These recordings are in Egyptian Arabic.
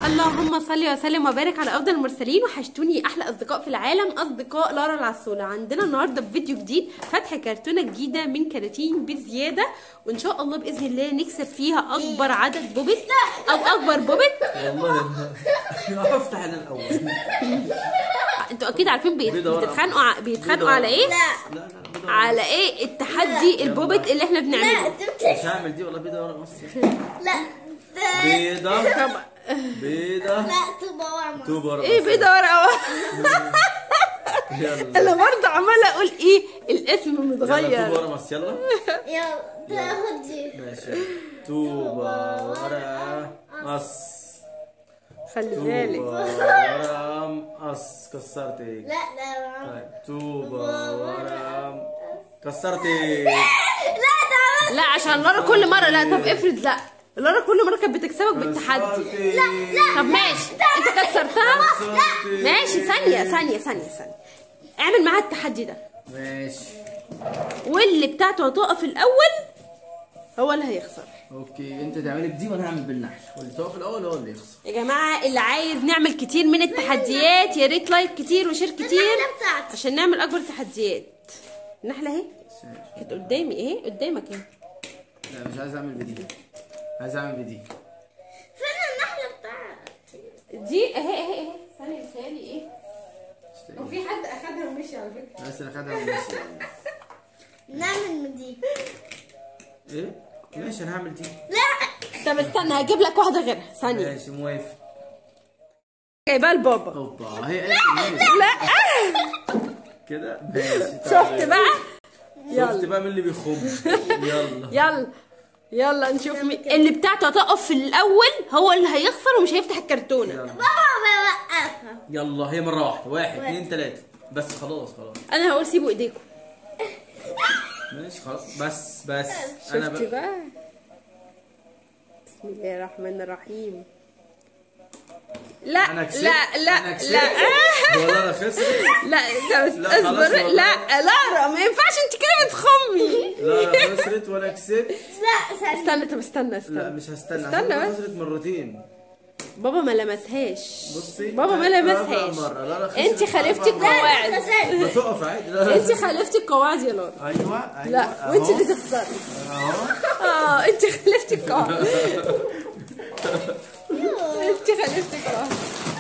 اللهم صل وسلم وبارك على افضل المرسلين وحشتوني احلى اصدقاء في العالم اصدقاء لارا العسوله عندنا النهارده في فيديو جديد فتح كرتونه جديده من كراتين بزياده وان شاء الله باذن الله نكسب فيها اكبر عدد بوبت او اكبر بوبت والله هفتح انا الاول انتوا اكيد عارفين بي- بيضة ورقة. بيتخانقوا ع- بيتخانقوا على ايه لا لا بيضة على ايه التحدي البوبت اللي احنا بنعمله مش هعمل دي والله بيضة ورا بس لا ده- بيضة بيضة لا تبقى ورمة توب ورا ايه بس. بيضه ورقه يلا انا برضه عماله اقول ايه الاسم يلا توب متغير ورا بس يلا يلا تاخد دي ماشي توبة ورا مقص خلي توبة بالك ورا مقص كسرت ايه لا لا طيب توبة ورا كسرت ايه لا عشان لارا كل مره لا طب افرض لا لارا كل مره كانت بتكسبك بالتحدي طب ماشي انت كسرتها ماشي ثانيه ثانيه ثانيه ثانيه اعمل معاها التحدي ده ماشي واللي بتاعته هتقف الاول هو اللي هيخسر اوكي انت تعملي بدي وانا هعمل بالنحل واللي تقف الاول هو اللي يخسر يا جماعه اللي عايز نعمل كتير من التحديات يا ريت لايك كتير وشير كتير النحلة بتاعتي. عشان نعمل اكبر تحديات النحله اهي كانت قدامي اهي قدامك اهي لا مش عايز اعمل بدي عايز اعمل بدي فين النحلة بتاعتي دي اهي اهي اهي ثانيه بتهيألي ايه وفي حد اخدها ومشي على فكره بس انا خدها ومشي نعمل من دي ايه ماشي انا هعمل دي لا طب استنى هجيب لك واحده غيرها ثانيه ماشي موافق جايبها لبابا اوبا هي قالت ماشي لا كده ماشي شفت بقى شفت بقى مين اللي بيخم يلا يلا يلا نشوف مين اللي بتاعته هتقف في الاول هو اللي هيخسر ومش هيفتح الكرتونه يلا بابا بيوقفها يلا هي مرة واحدة واحد اثنين ثلاثة بس خلاص خلاص انا هقول سيبوا ايديكم ماشي خلاص بس بس انا شفتي بقى بقى بسم الله الرحمن الرحيم لا انا كسبت لا أنا لا كسبت. لا ولا انا خسرت لا لا بس لا، خلاص اصبر والله. لا لارا ما ينفعش انت كده بتخمي لا انا خسرت ولا كسبت لا ثانية استنى طب استنى استنى لا مش هستنى استنى عشان أنا بس. خسرت مرتين بابا ما لمسهاش بصي بابا ما رابع لمسهاش مرة. لا، لا، خسرت انت خالفتي أربع مرات. القواعد خسرت بتقف عادي لا انت خالفتي القواعد يا لارا ايوه ايوه لا وانت أهو. اللي تخسري اهو اه انت خالفتي القواعد انت خالفتي القواعد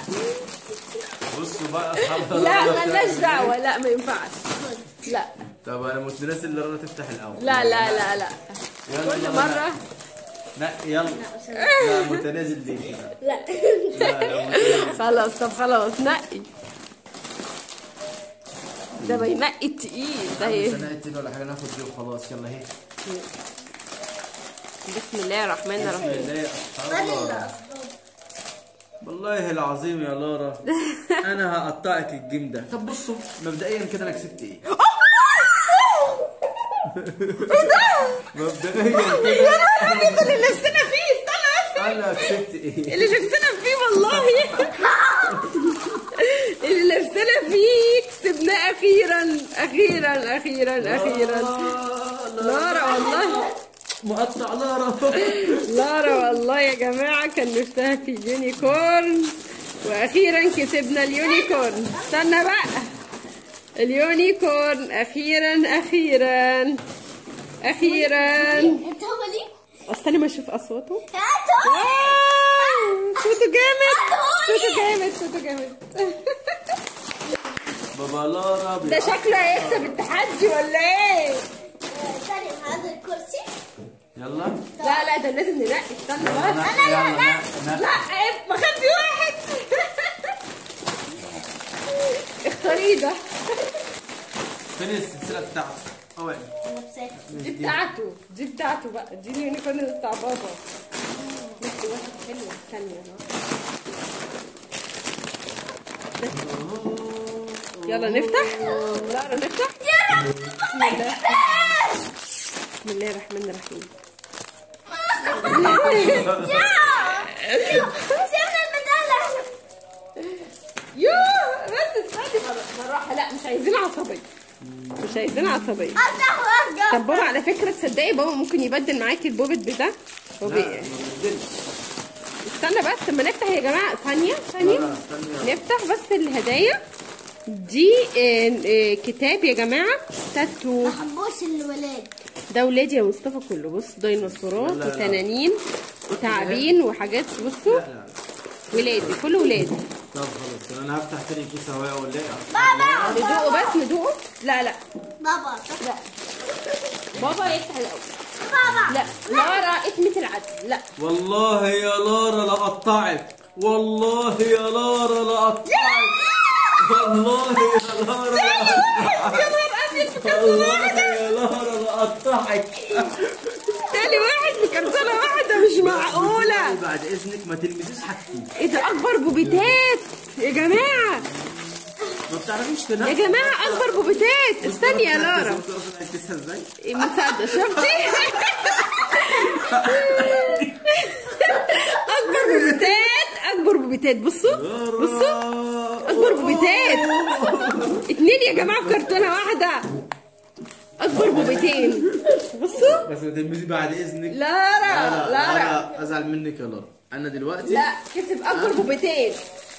بصوا بقى اصحاب لا مالناش دعوه لا ما ينفعش لا طب انا متناسب اللي رنا تفتح الاول لا لا لا لا يلا كل يلا. مره لا يلا لا متنازل دي لا لا لا متنازل. خلاص طب خلاص نقي ده بينقي التقيل ده مش ايه هنقتل ولا حاجه ناخد دي وخلاص يلا اهي بسم الله الرحمن بسم الرحيم الله يا أصحاب لارا. والله العظيم يا لارا انا هقطعك الجيم ده طب بصوا مبدئيا كده انا كسبت ايه مبدئيا كده انت اللي نفسنا فيه استنى بس انا كسبت ايه اللي نفسنا فيه والله اللي نفسنا فيه كسبناه اخيرا اخيرا اخيرا اخيرا آه، لارا والله مقطع لارا لارا والله يا جماعة كان نفسها في يونيكورن وأخيرا كسبنا اليونيكورن استنى بقى اليونيكورن أخيرا أخيرا أخيرا انت هو ليه؟ استنى ما أشوف أصواته هاتوا واو صوته جامد صوته جامد صوته جامد بابا لارا ده شكله هيكسب التحدي ولا ايه؟ ثانية هذا الكرسي يلا لا لا ده لازم ننقي استنى بس يلا لا لا عيب ما خدي واحد اختاري ده فين السلسله بتاعته اوعي انا بسافر دي بتاعته دي بتاعته بقى دي اليونيكورن بتاع بابا بس واحد حلو ثانية يلا نفتح لا نفتح بسم الله بسم الله الرحمن الرحيم سيبنا البدالة يوه بس استني بالراحة لا مش عايزين عصبية مش عايزين عصبية افتح وارجع طب بابا على فكرة تصدقي بابا ممكن يبدل معاكي البوبت بده هو لا بي- ما بدلش استنى بس اما نفتح يا جماعه ثانيه ثانيه لا، استني. نفتح بس الهدايا دي آه، آه، كتاب يا جماعه تاتو ما حبوش الولاد ده ولادي يا مصطفى كله بص ديناصورات لا، لا. وتنانين وتعابين وحاجات بصوا لا لا ولادي كله ولادي طب خلاص انا هفتح تاني كيس هواء ولا ايه بابا ندوقه بس ندوقه لا لا بابا لا بابا يفتح الاول بابا لا لارا اسمة العدل لا والله يا لارا لقطعك والله يا لارا لقطعك والله يا لارا لقطعك يا نهار ابيض في كرتونه والله واحده يا لارا لقطعك تاني واحد في كرتونه واحده مش معقوله بعد اذنك ما تلمسيش حاجتي ايه ده اكبر بوبيتات يا جماعه ما بتعرفيش يا تنام جماعه اكبر بوبيتات استني يا لارا الكيسها ازاي إيه مسدس شفتي اكبر بوبيتات اكبر بوبيتات بصوا بصوا اكبر بوبيتات اتنين يا جماعه في كرتونه واحده اكبر بوبيتين بصوا بس ما تلمسي بعد اذنك لارا لارا لا ازعل منك يا لارا انا دلوقتي لا كسب اكبر بوبيتين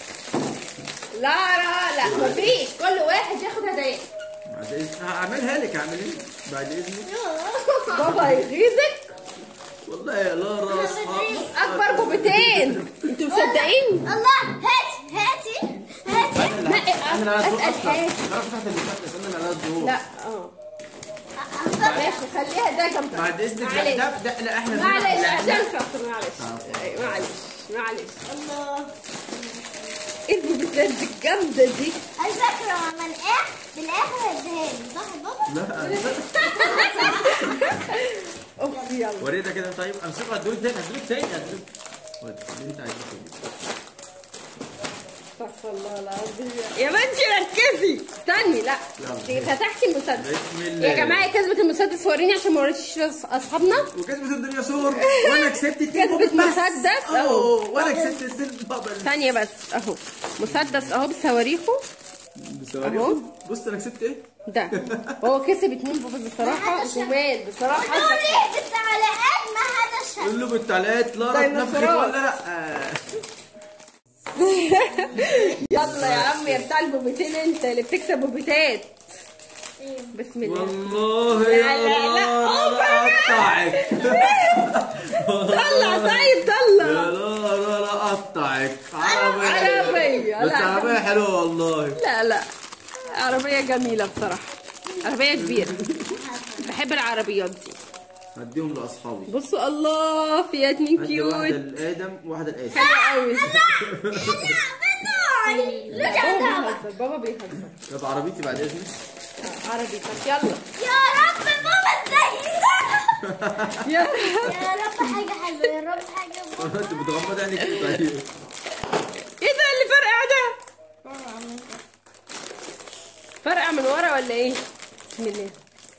لارا لا مفيش كل واحد ياخد هدايا بعد اذنك هعملها لك هعمل ايه بعد اذنك بابا يغيظك والله يا لارا اصحاب اكبر بوبيتين انتوا مصدقين الله هاتي هاتي هاتي لا انا على الدور اسال اصلا حاجه انا فتحت المسدس انا على الدور لا اه ماشي خليها ده جنب بعد اذنك معلش لا ده ده لا احنا معلش لا، عشان احنا خاطر معلش معلش معلش الله ايه البوبيتات دي الجامده دي على فكرة لما نقاح بالاخر هديها لي صح يا بابا؟ لا اوف يلا وريتها كده طيب امسكها هتدور تاني هتدور تاني هتدور ودي اللي انت عايزاه كده. استغفر الله العظيم يا بنتي ركزي استني لا يلا. انت فتحتي المسدس بسم الله. يا جماعه كسبت المسدس وريني عشان ما وريتش اصحابنا وكسبت الدنيا سور وانا كسبت اتنين كسبت بوبل بس. مسدس أوه، أهو. وانا كسبت اتنين بابل ثانيه بس اهو مسدس اهو بصواريخه أهو. بص انا كسبت ايه؟ ده هو كسب اتنين بوبل بصراحه جمال بصراحه قولي بالتعليقات ما هذا الشيء قول له بالتعليقات لارا اتنفخت ديناصورات. ولا لا؟ يلا يا عم يا بتاع البوبيتين انت اللي بتكسب بوبيتات بسم الله والله لا، يا لا، لا. لارا اقطعك طلع طيب طلع يا لارا لا اقطعك عربية عربية، بس لا. عربية حلوة والله لا لا عربية جميلة بصراحة عربية كبيرة بحب العربيات دي هديهم لاصحابي بصوا الله فيها اتنين هدي واحدة كيوت لادم وواحدة لاسم حلوة قوي لا بابا بيهزر بابا بيهزر طب عربيتي بعد اذنك آه، عربي طب يلا يا رب بابا ازاي يلا يا رب حاجة حلوة يا رب حاجة بابا انت بتغمض عينك كده طيب ايه ده اللي فرقع ده فرقع من ورا ولا ايه بسم الله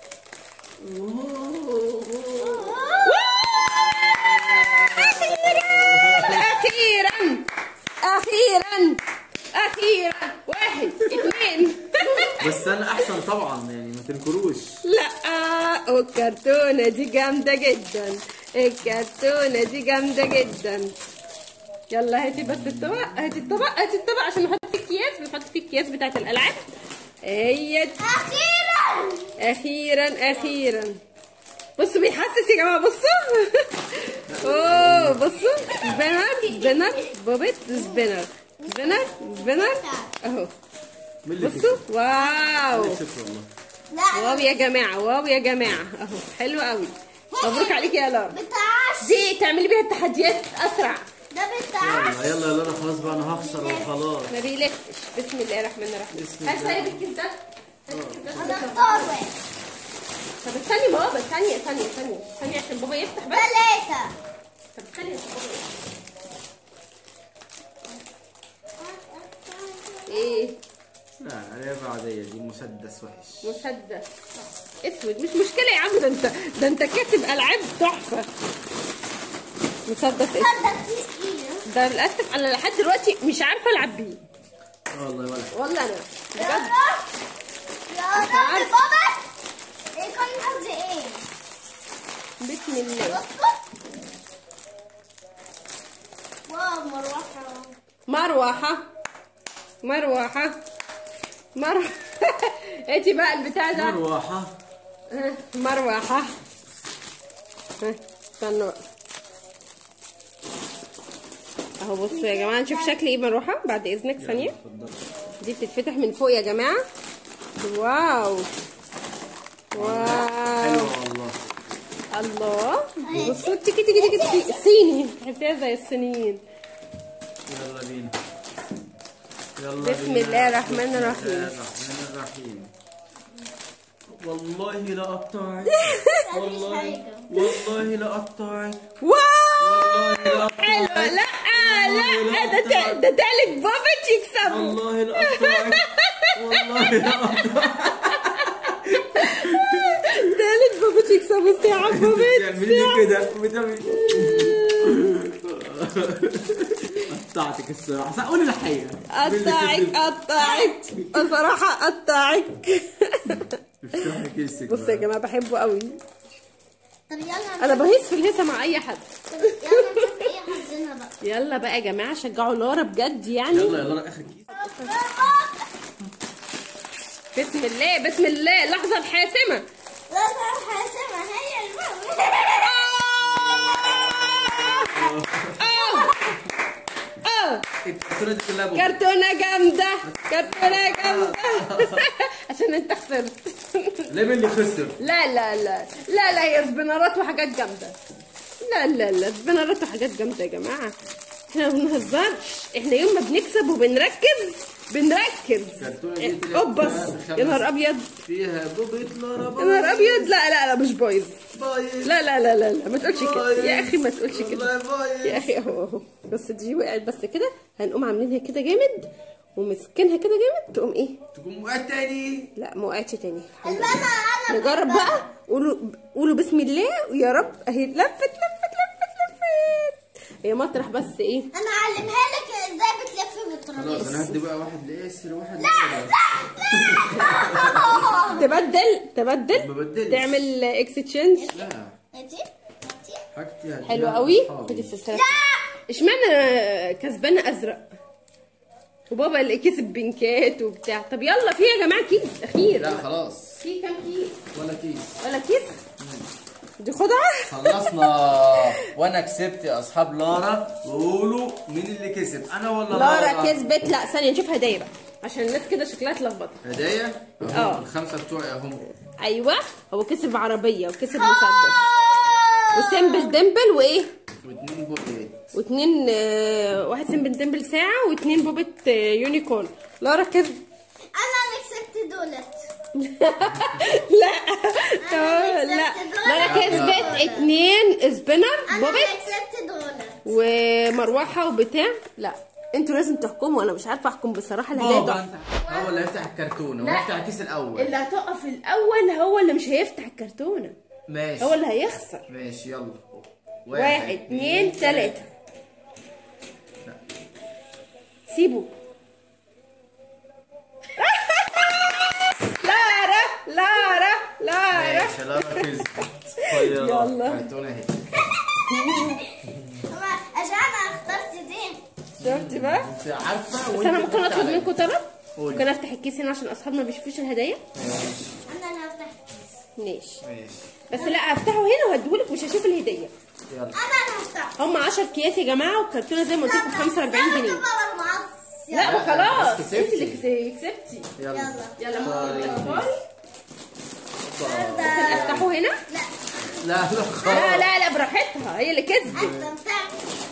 اخيرا اخيرا اخيرا واحد اثنين بس انا احسن طبعا يعني ما تنكروش لا الكرتونه دي جامده جدا الكرتونه دي جامده جدا يلا هاتي بس الطبق هاتي الطبق هاتي الطبق عشان نحط فيه الكياس بنحط فيه الكياس بتاعت الالعاب هي دي. أخيرا اخيرا اخيرا بصوا بيحسس يا جماعه بصوا اوه بصوا سبينر سبينر بوبيت سبينر سبينر سبينر اهو مين اللي بصوا كسب؟ واو مين اللي كسب والله لا واو يا جماعه واو يا جماعه اهو حلو قوي مبروك عليك يا لارا بتاعش دي تعملي بيها التحديات اسرع ده بتاعش يلا يلا يا لارا خلاص بقى انا هخسر وخلاص ما بيلفش بسم الله الرحمن الرحيم بسم هات الله. طيب الكيس ده أنا اختار واحد طب استني بابا ثانيه ثانيه ثانيه ثانيه عشان بابا يفتح بس ثلاثة طب استني عشان بابا يفتح. ايه لا لعبة عادية دي مسدس وحش مسدس اسود مش مشكله يا عم ده انت ده انت كاتب العاب تحفه مسدس اسود هذا تقيل ده للاسف انا لحد دلوقتي مش عارفه العب بيه اه والله ولا والله انا يا بجد رب يا رب بابا يكون قصدي ايه بسم الله بصوا واو مروحة مروحة مروحة مروحة هاتي بقى البتاع ده مروحة ها، مروحة ها، استنوا بقى. اهو بصوا يا جماعة نشوف شكل ايه مروحة بعد اذنك ثانية اتفضل دي بتتفتح من فوق يا جماعة واو واو حلوة والله الله بصوا تيكي تيكي تيكي تيكي صيني تحسيها زي الصينيين يلا بينا يلا بسم بينا. الله الرحمن بسم الرحيم. الله الرحمن الرحيم والله لا قطعت والله والله لا قطعت واو والله لا حلوة قطعت لا لا ده تا- ده تالت بابت يكسبوا والله لا قطعت والله لا قطعت تالت بابت يكسبوا الساعة بابت بتعملي لي كده بتعملي قطعتك الصراحة صح قولي الحقيقة قطعك قطعك بصراحة قطعك افتحي كيسك بصوا يا بقى. جماعة بحبه قوي طب يلا انا بهيص في الهيصة مع اي حد طب يلا نشوف ايه حظنا بقى يلا بقى يا جماعة شجعوا لارا بجد يعني يلا يا لارا اخر كيس بسم الله بسم الله اللحظة الحاسمة لا تعرف حاسمة هي المهم اه اه الكرتونة دي كلها بوم. كرتونة جامدة كرتونة جامدة عشان انت خسرت ليه مين اللي خسر؟ لا لا لا لا لا يا سبنارات وحاجات جامدة لا لا لا سبنارات وحاجات جامدة يا جماعة احنا ما بنهزرش احنا يوم ما بنكسب وبنركز بنركز الكرتونة دي طلعت اوبس بخمس- يا نهار ابيض فيها بوبة لارا يا نهار ابيض لا لا لا مش بايظ بايظ لا لا لا لا لا ما تقولش كده يا اخي ما تقولش والله كده بايظ يا اخي اهو اهو بس دي وقعت بس كده هنقوم عاملينها كده جامد ومسكينها كده جامد تقوم ايه تقوم وقعت تاني لا ما وقعتش تاني الحمد انا لله انا نجرب بقى قولوا قولوا بسم الله ويا رب اهي لفت لفت لفت لفت هي مطرح بس ايه انا اعلمها لك ازاي بتلف بالترابيزه خلاص انا هدي بقى واحد لياسر وواحد لارا تبدل تبدل ما بدلش. تعمل اكستشينج لا انتي انتي حاجتي هديها حلو قوي لأصحابي. خدي السلسله اشمعنى كسبانه ازرق وبابا اللي كسب بنكات وبتاع طب يلا في يا جماعه كيس اخير لا خلاص في كام كيس ولا كيس ولا كيس دي خدعه خلصنا وانا كسبت يا اصحاب لارا وقولوا مين اللي كسب انا ولا لارا كسبت لا ثانيه نشوف هدايا بقى عشان الناس كده شكلها اتلخبطت هدايا اه. اهو الخمسه بتوعي اهم ايوه هو كسب عربيه وكسب مسدس وسيمبل ديمبل وايه واتنين بوبيت واتنين آه، واحد سيمبل ديمبل ساعه واتنين بوبة آه، يونيكورن لارا كسب انا اللي كسبت دولت لا آه، لا لارا كسبت اتنين سبينر انا اللي بوبت كسبت دولت ومروحه وبتاع لا انتوا لازم تحكموا انا مش عارفه احكم بصراحه الهدايا بابا تحفه انت هو اللي هيفتح الكرتونه لا. وهيفتح الكيس الاول اللي هتقف الاول هو اللي مش هيفتح الكرتونه ماشي هو اللي هيخسر ماشي يلا واحد اتنين تلاته سيبه لارا لارا لارا ماشي لارا كسبت طيب يلا. كرتونه اهي أما عشان انا اخترت دي شفت بقى انت عارفه بس انا ممكن اطلب منكم طلب قولي. ممكن افتح الكيس هنا عشان اصحابنا ما بيشوفوش الهدايا ماشي انا اللي هفتح ماشي ماشي بس لا هفتحه هنا وهديهولك مش هشوف الهديه يلا انا اللي هفتح هم 10 اكياس يا جماعه والكرتونه زي ما قلت لكم 45 جنيه لا لا، ما خلاص بس انت كسبتي. اللي كسبتي يلا يلا. يلا طيب. ممكن طيب. افتحه هنا لا لا لا لا خلاص لا لا براحتها هي اللي كسبت استمتعت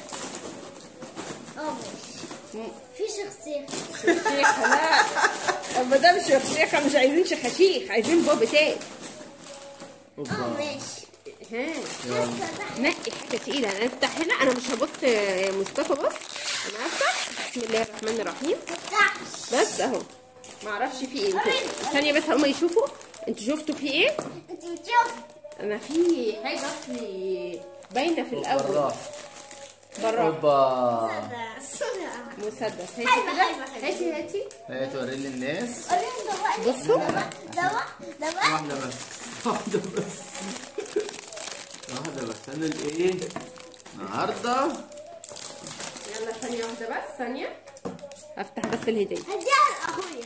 اه ماشي في شخصية شيخة لا ما دام شيخة مش عايزين شخاشيخ عايزين بوب تاني اه اوبا ماشي ها بس ده نقي حاجة تقيلة انا افتح هنا انا مش هبص يا مصطفى بص انا هفتح بسم الله الرحمن الرحيم مفتحش بس اهو معرفش في ايه انتوا- ثانية بس هما يشوفوا انتوا شفتوا في ايه انت بتشوف انا في حاجة اصلي باينة في الاول بالراحه برا اوبا مسدس هاتي حلوة، كده حلوة، حلوة. هاتي هاتي هي توري للناس بصوا. ده بقى ده بقى واحدة بس واحدة بس واحدة بس أنا الإيه النهاردة يلا ثانيه واحده بس ثانيه افتح بس الهديه هديها لاخويا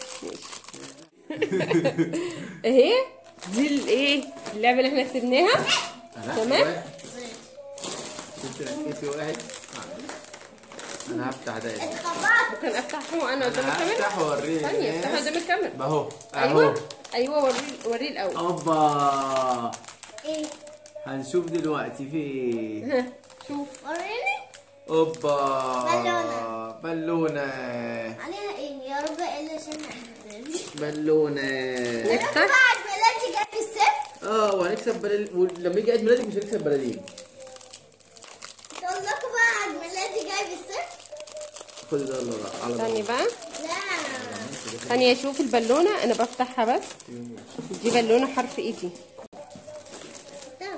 اهي دي الايه اللعبه اللي احنا كسبناها تمام. انت لقيتي واحد انا هفتح ده اتخبطت ممكن افتحه انا قدام انا الكاميرا هفتح واوريه ثانيه افتحه قدام الكاميرا اهو ايوه اهو ايوه وريه وريه الاول اوبا ايه هنشوف دلوقتي في ايه ها، شوف وريني اوبا بالونة. بالونة عليها ايه يا رب الا عشان بالونة نفتح بعد ميلادي جاب الصفر اه وهنكسب بلالين ولما يجي عيد ميلادك مش هنكسب بلالين تقول لكم بعد ميلادي جايب الصفر خد ده يلا بقى، على ثانيه بعض. بقى لا ثانيه اشوف البالونه انا بفتحها بس دي بالونه حرف ايه دي ده.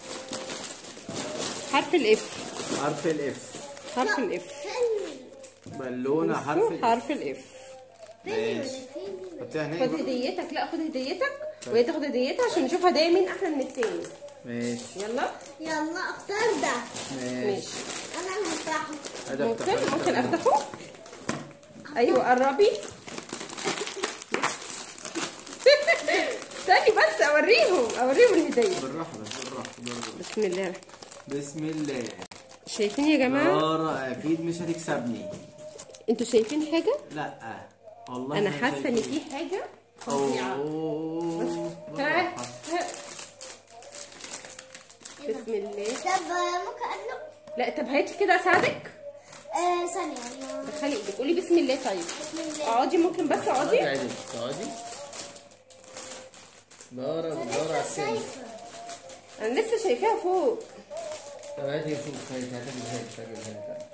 حرف الاف حرف الاف حرف الاف فين بالونة حرف الاف حرف الاف فين ماشي. فين حطيها هناك خد بقى. هديتك لا خد هديتك وهي تاخد هديتها عشان نشوف هدايا مين احلى من التاني ماشي يلا يلا اختار ده ماشي ماشي انا اللي هفتحه هذا ممكن افتح. ممكن افتحه ايوه قربي استني بس اوريهم اوريهم الهديه بالراحة بس بالراحة بالراحة. بسم الله الرحمن بسم الله شايفين يا جماعه لارا اكيد مش هتكسبني انتوا شايفين حاجه لا والله انا مش حاسه ان شايفين. في حاجه فظيعه اوه ها بالراحة. ها بسم الله طب ممكن ادلق لا طب هاتي كده اساعدك آه ثانية يلا. دخلي ايدك قولي بسم الله طيب بسم الله اقعدي ممكن بس اقعدي اقعدي عادي اقعدي لارا لارا لسه عسل شايفة انا لسه شايفاها فوق طب هاتي نشوف هاتي هاتي هاتي هاتي هاتي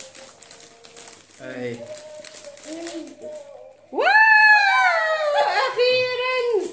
اهي واو اخيرا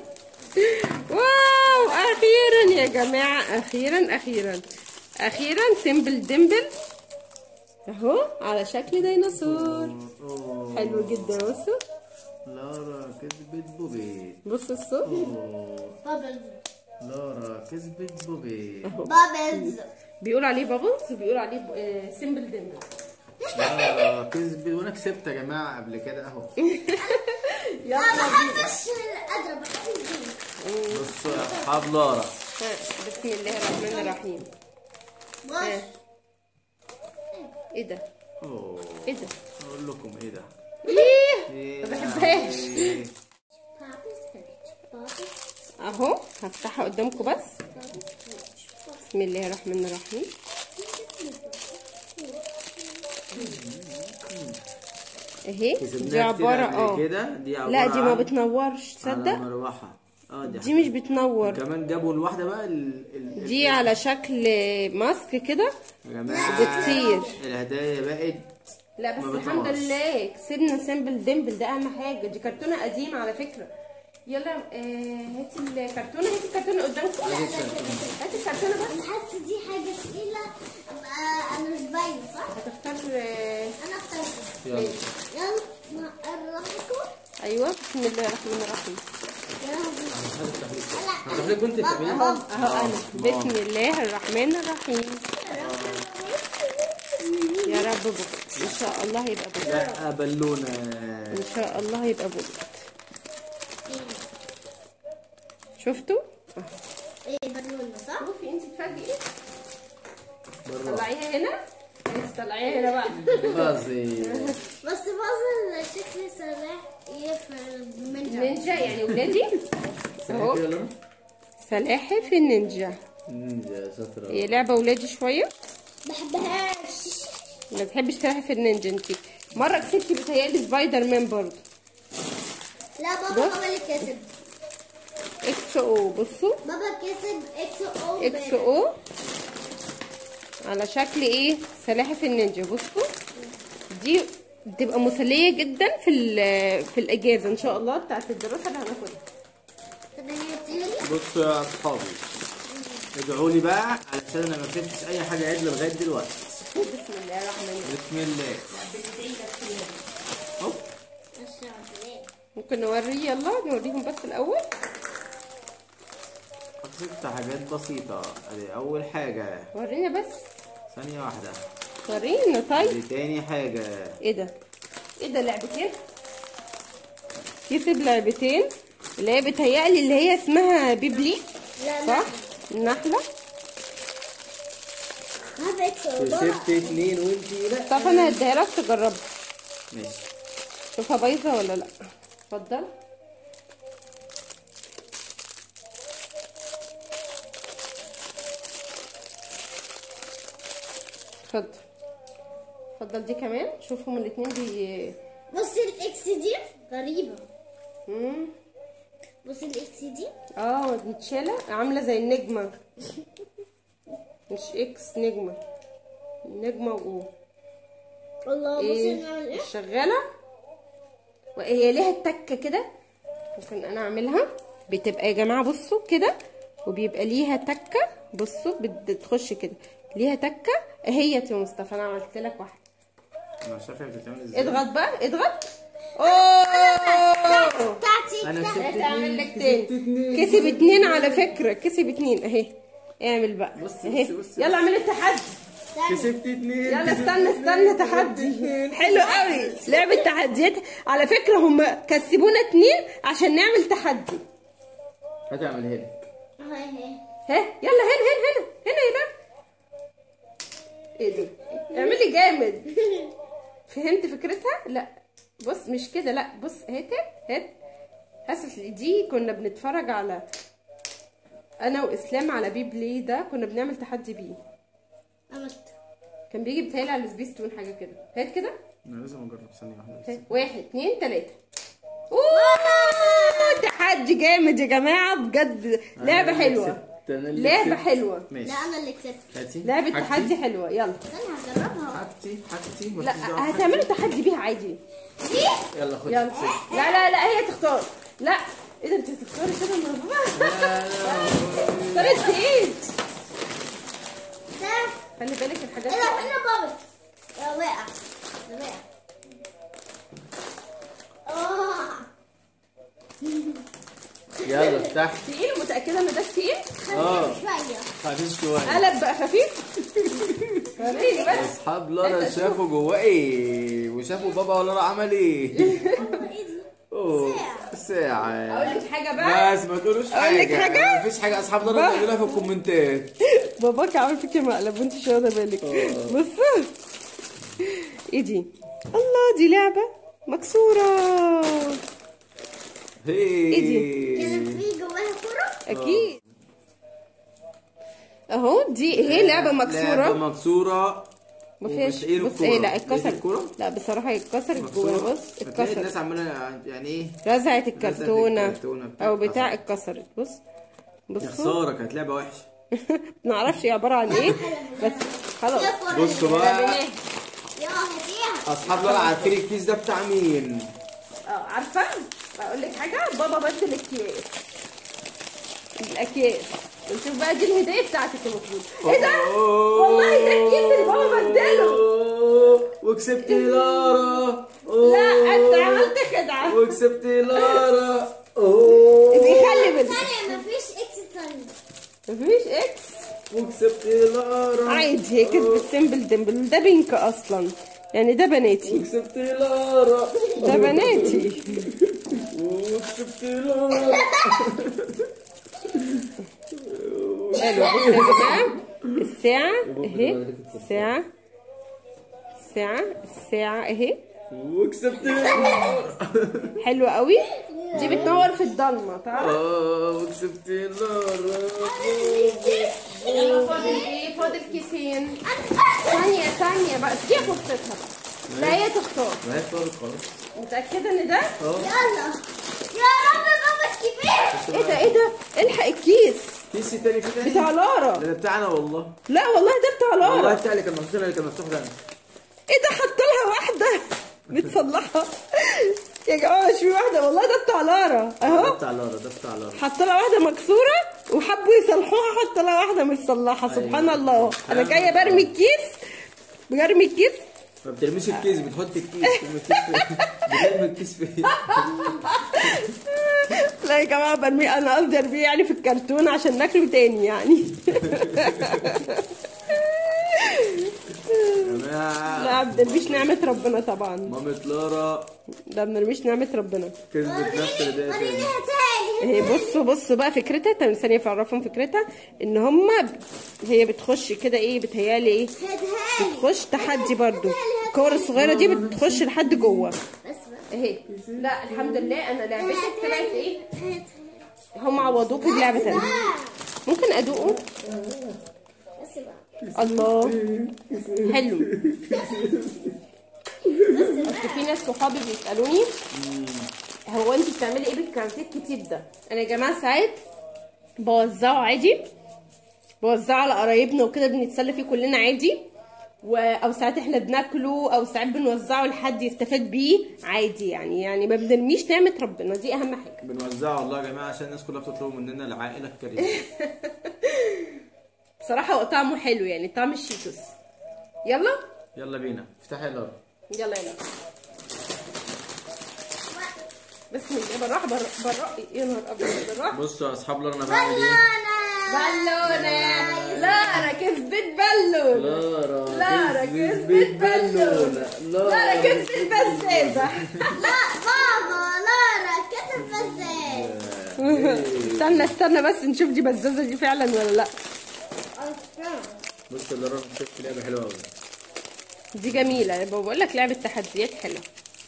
واو اخيرا يا جماعه اخيرا اخيرا اخيرا سيمبل ديمبل اهو على شكل ديناصور أوه. حلو جدا بصوا لارا كسبت بوبي بصوا الصوت أوه. بابلز لارا كسبت بوبي بابلز بيقول عليه بابلز وبيقول عليه سيمبل ديمبل لارا كسبت وانا كسبت يا جماعه قبل كده اهو يلا ما بحبش اضرب بحب الجيم بصوا يا اصحاب لارا ها، بسم الله الرحمن الرحيم بص ها. ايه ده اوه ايه ده اقول لكم ايه ده ايه ايه ما ده؟ بحبهاش. إيه؟ اهو هفتحها قدامكم بس بسم الله الرحمن الرحيم اهي دي كسبناها كتير عبارة قبل اه كده دي عباره لا دي ما عن- بتنورش على تصدق مروحه اه دي, دي مش بتنور كمان جابوا الواحده بقى ال... ال... دي على شكل ماسك كده يا جماعه بتطير. الهدايا بقت لا بس ما الحمد بتنورش. لله كسبنا سيمبل ديمبل ده اهم حاجه دي كرتونه قديمه على فكره يلا آه هاتي الكرتونه هاتي الكرتونه قدامكم هاتي الكرتونه بس انا حاسه دي حاجه تقيله أبقى انا مش باينه صح؟ هتختار آه، انا اخترت يلا يلا نقربكم ايوه بسم الله الرحمن الرحيم يلا هفتح لك كنت بتعمليها اهو انا بسم الله الرحمن الرحيم يا رب بكره ان شاء الله هيبقى بكره لا بالونه ان شاء الله هيبقى بكره شفتوا أهو. ايه بالونه صح؟ شوفي انت تفاجئي بالراحه طلعيها هنا انت طلعيها هنا بقى بازي بس بازل شكل سلاح يفرق من جنب نينجا يعني ولادي اهو سلحفاة يلا. سلاحف النينجا نينجا شاطرة هي لعبه ولادي شويه بحبهاش ما بتحبش سلاحف النينجا انت مره كسبتي بتهيألي سبايدر مان برضه لا بابا بص. هو اللي كسب اكس او بصوا بابا كسب اكس او اكس او على شكل ايه سلاحف النينجا بصوا دي بتبقى مسليه جدا في ال- في الاجازه ان شاء الله بتاعت الدراسه اللي هناخدها طب هي بتقولي بصوا يا اصحابي ادعوا لي بقى علشان انا ما فهمتش اي حاجه عدله لغايه دلوقتي بسم الله الرحمن الرحيم بسم الله هوب ممكن نوريه يلا نوريهم بس الاول حطيت حاجات بسيطه ادي اول حاجه ورينا بس ثانيه واحده ورينا طيب دي تاني حاجة ايه ده ايه ده لعبتين كسب لعبتين اللي هي بتهيألي اللي هي اسمها بيبلي لا صح النحلة هذا اكس والله كسبت اتنين وانتي لا طب انا هديها لك تجربها ماشي شوفها بايظة ولا لا اتفضل اتفضل اتفضل دي كمان شوفهم الاتنين بي بصي الاكس دي غريبة مم. بصي الاكس دي اه متشالة عاملة زي النجمة مش اكس نجمة نجمة و الله بصي ايه نعمل ايه شغالة وهي ليها التكة كده ممكن انا اعملها بتبقى يا جماعة بصوا كده وبيبقى ليها تكة بصوا بتخش كده ليها تكة اهي يا مصطفى انا عملت لك واحدة انا مش عارف هي بتتعمل ازاي اضغط بقى اضغط اوه بتاعتي انا كسبت هات اعمل لك اتنين تاني كسبت اتنين كسب اتنين على فكرة كسب اتنين اهي اعمل بقى بصي، اهي بصي، بصي. يلا اعمل التحدي كسبت اتنين يلا كسبت استنى اتنين، استنى كسبت تحدي اتنين. حلو قوي لعبة تحديات على فكرة هم كسبونا اتنين عشان نعمل تحدي هتعملها لك اهي اهي ها يلا هنا هنا هنا هنا هنا ايه ده اعملي جامد فهمت فكرتها لا بص مش كده لا بص هات هات حاسس دي كنا بنتفرج على انا واسلام على بي بلاي ده كنا بنعمل تحدي بيه عملت كان بيجي بتهيألي على سبيس تون حاجه كده هات كده انا لازم اجرب ثانية واحدة بس. هات. واحد اتنين تلاته اوه تحدي جامد يا جماعه بجد لعبه أنا اللي حلوه كسبت، أنا اللي لعبه كسبت. حلوه ماشي لا انا اللي كسبت هاتي لعبه حاجتي. تحدي حلوه يلا انا هجربها حاجتي حاجتي لا مالكيش دعوة هتعملوا تحدي بيها عادي دي يلا خد يلا لا لا لا هي تختار لا ايه ده انت هتختاري كده من لا لا اختاري ايه ده خلي بالك الحاجات ايه ده فين بابت آه، وقع ده وقع اه يلا افتح تقيل متاكده ان ده تقيل اه شوية خفيف شوية قلب بقى خفيف وريني بس اصحاب لارا شافوا جواه ايه وشافوا بابا ولارا عمل ايه الله ايه دي اوه ساعة اقول لك حاجه بقى بس ما تقولوش أقول لك حاجة حاجة؟ مفيش حاجة اصحاب لارا بقى. بيقولوها في الكومنتات باباك عامل فيك مقلب وانت مش واخده بالك آه. بص ايه دي الله دي لعبه مكسوره هي إيه كان في جواها كرة اكيد اهو دي هي لعبه لعبة مكسوره مكسورة ما فيهاش ومش إيه بص الكورة؟ ايه لا إيه اتكسرت الكورة؟ لا بصراحه هي اتكسرت جوه مكسورة بص فتلاقي الناس اتكسرت عمالة يعني ايه رزعت الكرتونه الكرتونة بتاع او بتاع اتكسرت بص يا بصوا خسارة كانت لعبة وحشة معرفش هي عباره عن ايه بس خلاص يا كرة بصوا بقى رميناها. يا هديها اصحاب لارا عارفين الكيس ده بتاع مين اه عارفه اقول لك حاجه بابا بدل الاكياس الاكياس نشوف بقى دي الهديه بتاعتك المفروض ايه ده والله ده الكيس اللي بابا بدله أوه، وكسبت لارا أوه، لا انت عملت خدعه وكسبت لارا اوه بيخلي بالك ثانية مفيش اكس ثانية مفيش اكس وكسبت لارا عادي هي كسبت سيمبل ديمبل ده بينك اصلا يعني ده بناتي وكسبت لارا ده بناتي وكسبت لارا حلو بصوا يا جماعه الساعه اهي الساعه الساعه الساعه اهي وكسبت لارا حلوه قوي دي بتنور في الضلمه تعرف اه وكسبت لارا يلا فاضل ايه فاضل كيسين ثانيه ثانيه بقى دي فرصتها بقى لا هي تختار ما هي اختارت خلاص متاكده ان ده اه يلا يا رب بابا كبير ايه ده ايه ده الحق الكيس كيسي تاني في تاني بتاع لارا ده بتاعنا والله لا والله ده بتاع والله لارا بتاع اللي كان مفتوح اللي كان مفتوح ده ايه ده حط لها واحده بتصلحها يا جماعه مش في واحده والله ده بتاع لارا ده اهو بتاع لارا ده بتاع لارا حط لها واحده مكسوره وحبوا يصلحوها حط لها واحده متصلحه سبحان الله انا جايه برمي الكيس برمي الكيس ما بترميش الكيس بتحط الكيس بترمي الكيس فين بترمي الكيس فين لا يا جماعه برميه انا قصدي ارميه يعني في الكرتون عشان ناكله تاني يعني تمام لا عبد الربيش نعمة ربنا طبعا مامة لارا ده عبد الربيش نعمة ربنا كسبت نفس الهديه تاني ورينيها تاني هي بصوا بصوا بقى فكرتها تمام ثانية فعرفهم فكرتها ان هما هي بتخش كده ايه بتهيالي ايه هاتها لي بتخش تحدي برضو الكور الصغيرة دي بتخش لحد جوه بس بقى اهي لا الحمد لله انا لعبتي طلعت ايه هاتها هم عوضوكوا بلعبة تانية ممكن ادوقه بس بقى الله حلو اصل في ناس صحابي بيسالوني هو انت بتعملي ايه بالكاراتيه الكتير ده انا يا جماعه ساعات بوزعه عادي بوزعه على قرايبنا وكده بنتسلى فيه كلنا عادي و... او ساعات احنا بناكله او ساعات بنوزعه لحد يستفاد بيه عادي يعني يعني ما بنرميش نعمه ربنا دي اهم حاجه بنوزعه والله يا جماعه عشان الناس كلها بتطلب مننا العائله الكريمه بصراحه هو طعمه حلو يعني طعم الشيتوس يلا يلا بينا افتحي يا لارا يلا يلا بسم الله بالراحه بالراحه بالراحه يا نهار ابيض بالراحه بصوا يا اصحاب لارا انا بعمل ايه انا بالونه لارا كسبت بالون لارا لارا كسبت كسبت بالون بالونة. لارا كسبت بزازه لا بابا لارا كسب بزاز استنى استنى بس نشوف دي بزازه دي فعلا ولا لا بصوا لارا شفت لعبه حلوه قوي دي جميله بقول لك لعبه تحديات حلوه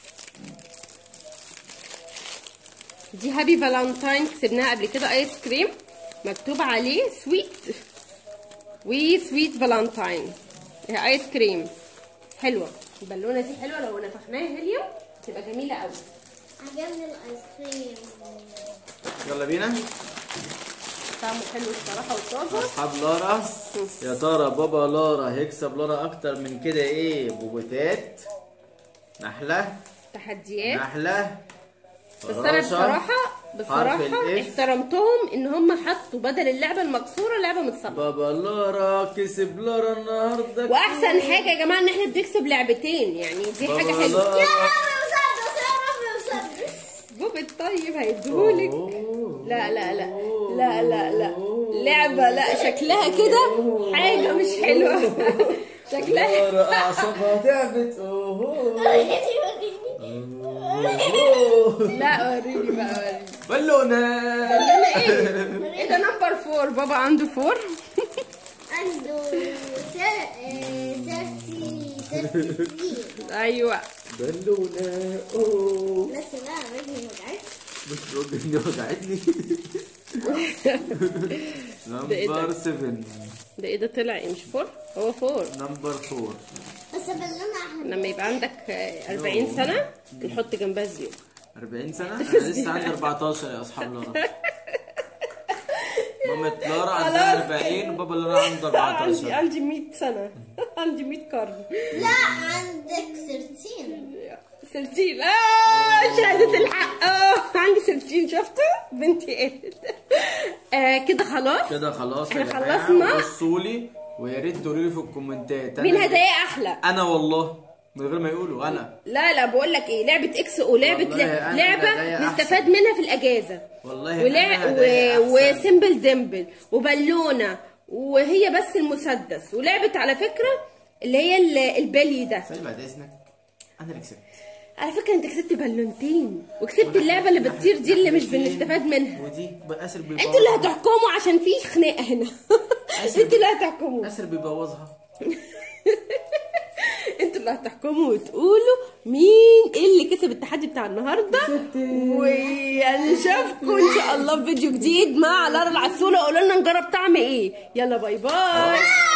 دي هابي فالنتاين كسبناها قبل كده ايس كريم مكتوب عليه سويت وي سويت فالنتاين هي ايس كريم حلوه البالونه دي حلوه لو نفخناها هيليوم تبقى جميله قوي عجبني الايس كريم يلا بينا طعمه حلو الصراحه وطازه اصحاب لارا يا ترى بابا لارا هيكسب لارا اكتر من كده ايه بوبوتات نحله تحديات نحله بس انا فراشة، بصراحه حرف بصراحه الإف. احترمتهم ان هم حطوا بدل اللعبه المكسوره لعبه متصبه بابا لارا كسب لارا النهارده واحسن حاجه يا جماعه ان احنا بنكسب لعبتين يعني دي حاجه بابا حلوه لارا يا رب مسدس يا رب مسدس بوب الطيب هيديهولك أوه. لا لا لا لا لا لا لعبه لا شكلها كده حاجه مش حلوه شكلها لارا اعصابها تعبت اوه وريني وريني أوه. لا وريني بقى وريني بالونه انا ايه ايه ده نمبر فور بابا عنده فور عنده سيرتي سيرتي ايوه بالونه اوه بس لا رجلي وجعت مش رجلي وجعتني إيه ده؟ نمبر 7 ده ايه ده طلع ايه مش فور هو فور نمبر 4 بس باللون احمر لما يبقى عندك آه، 40 سنه نحط جنبها زيرو 40 سنة أنا لسه عندي 14 يا أصحاب لارا مامة لارا عندها 40 وبابا لارا عنده عندي 14 عندي 100 سنه عندي 100 قرن لا عندك سيرتين سلتين اه شهادة الحق اه عندي سلتين شفتوا بنتي قالت آه كده خلاص كده خلاص يا إحنا جماعة خلصنا. بصوا لي ويا ريت تقولوا لي في الكومنتات أنا- مين هدايا احلى أنا والله من غير ما يقولوا أنا لا لا بقول لك ايه لعبه اكس او لعبه والله لا- أنا لعبه هدايا نستفاد منها في الاجازه والله ولا أنا هدايا و... أحسن. وسيمبل ديمبل وبالونه وهي بس المسدس ولعبه على فكره اللي هي ال- البلي ده ثانية بعد إذنك أنا اللي كسبت على فكره انت كسبت بالونتين وكسبت اللعبه اللي بتطير دي اللي مش بنستفاد منها ودي بأسر بيبوظها انتوا اللي هتحكموا عشان في خناقه هنا انتوا اللي هتحكموا أسر بيبوظها انتوا اللي هتحكموا وتقولوا مين اللي كسب التحدي بتاع النهارده ونشوفكم ان شاء الله في فيديو جديد مع لارا العسوله قولوا لنا نجرب طعم ايه يلا باي باي